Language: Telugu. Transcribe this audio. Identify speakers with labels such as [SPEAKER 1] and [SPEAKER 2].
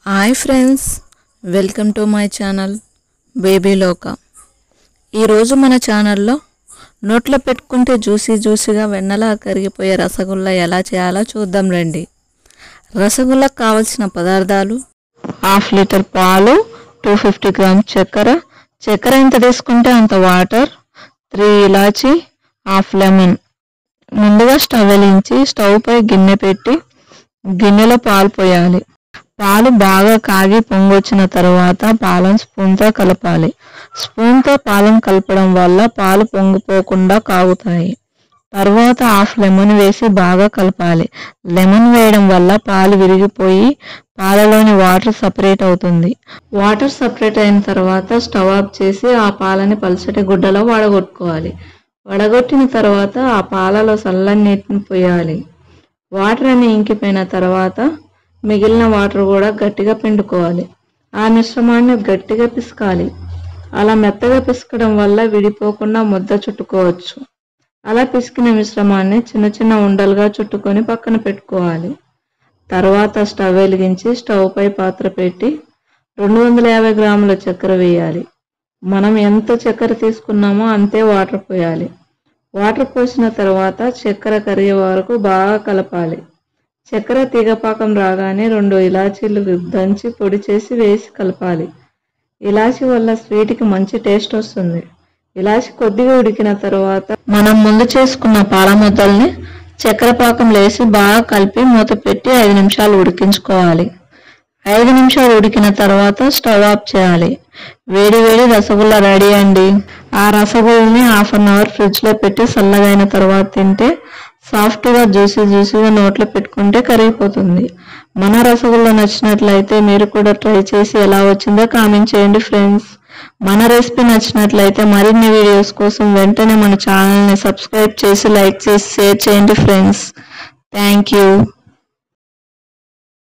[SPEAKER 1] hi friends welcome to my channel baby Loka ఈరోజు మన ఛానల్లో నోట్లో పెట్టుకుంటే జ్యూసీ జ్యూసీగా వెన్నలా కరిగిపోయే రసగుల్లా ఎలా చేయాలో చూద్దాం రండి రసగుల్లాకు కావలసిన పదార్థాలు హాఫ్ లీటర్ పాలు టూ ఫిఫ్టీ గ్రామ్ చక్కెర చక్కెర ఎంత తీసుకుంటే అంత వాటర్ త్రీ ఇలాచి హాఫ్ లెమన్ ముందుగా స్టవ్ వెలిగించి స్టవ్ పై గిన్నె పెట్టి గిన్నెలో పాలు పోయాలి పాలు బాగా కాగి పొంగొచ్చిన తర్వాత పాలను స్పూన్తో కలపాలి స్పూన్తో పాలను కలపడం వల్ల పాలు పొంగిపోకుండా కాగుతాయి తర్వాత హాఫ్ లెమన్ వేసి బాగా కలపాలి లెమన్ వేయడం వల్ల పాలు విరిగిపోయి పాలలోని వాటర్ సపరేట్ అవుతుంది వాటర్ సపరేట్ అయిన తర్వాత స్టవ్ ఆఫ్ చేసి ఆ పాలని పలచటి గుడ్డలో వడగొట్టుకోవాలి వడగొట్టిన తర్వాత ఆ పాలలో చల్లని నీటిని పోయాలి వాటర్ అన్ని ఇంకిపోయిన తర్వాత మిగిలిన వాటర్ కూడా గట్టిగా పిండుకోవాలి ఆ మిశ్రమాన్ని గట్టిగా పిసకాలి అలా మెత్తగా పిసకడం వల్ల విడిపోకుండా ముద్ద చుట్టుకోవచ్చు అలా పిసికిన మిశ్రమాన్ని చిన్న చిన్న ఉండలుగా చుట్టుకొని పక్కన పెట్టుకోవాలి తర్వాత స్టవ్ వెలిగించి స్టవ్ పై పాత్ర పెట్టి రెండు వందల యాభై గ్రాముల చక్కెర వేయాలి మనం ఎంత చక్కెర తీసుకున్నామో అంతే వాటర్ పోయాలి వాటర్ పోసిన తర్వాత చక్కెర కరిగే వరకు బాగా కలపాలి చక్కెర తీగపాకం రాగానే రెండు ఇలాచీలు దంచి పొడి చేసి వేసి కలపాలి ఇలాచి వల్ల స్వీట్కి మంచి టేస్ట్ వస్తుంది ఇలాచి కొద్దిగా ఉడికిన తర్వాత మనం ముందు చేసుకున్న పాల ముద్దల్ని చక్కెర పాకంలో వేసి బాగా కలిపి మూత పెట్టి ఐదు నిమిషాలు ఉడికించుకోవాలి ఐదు నిమిషాలు ఉడికిన తర్వాత స్టవ్ ఆఫ్ చేయాలి వేడి వేడి రసగుల్లా రెడీ అండి ఆ రసగుల్లని హాఫ్ అన్ అవర్ ఫ్రిడ్జ్ లో పెట్టి చల్లగా అయిన తర్వాత తింటే సాఫ్ట్ గా జ్యూసీ జ్యూసీగా నోట్లో పెట్టుకుంటే కరిగిపోతుంది మన రసగుల్లా నచ్చినట్లయితే మీరు కూడా ట్రై చేసి ఎలా వచ్చిందో కామెంట్ చేయండి ఫ్రెండ్స్ మన రెసిపీ నచ్చినట్లయితే మరిన్ని వీడియోస్ కోసం వెంటనే మన ఛానల్ని సబ్స్క్రైబ్ చేసి లైక్ చేసి షేర్ చేయండి ఫ్రెండ్స్ థ్యాంక్ యూ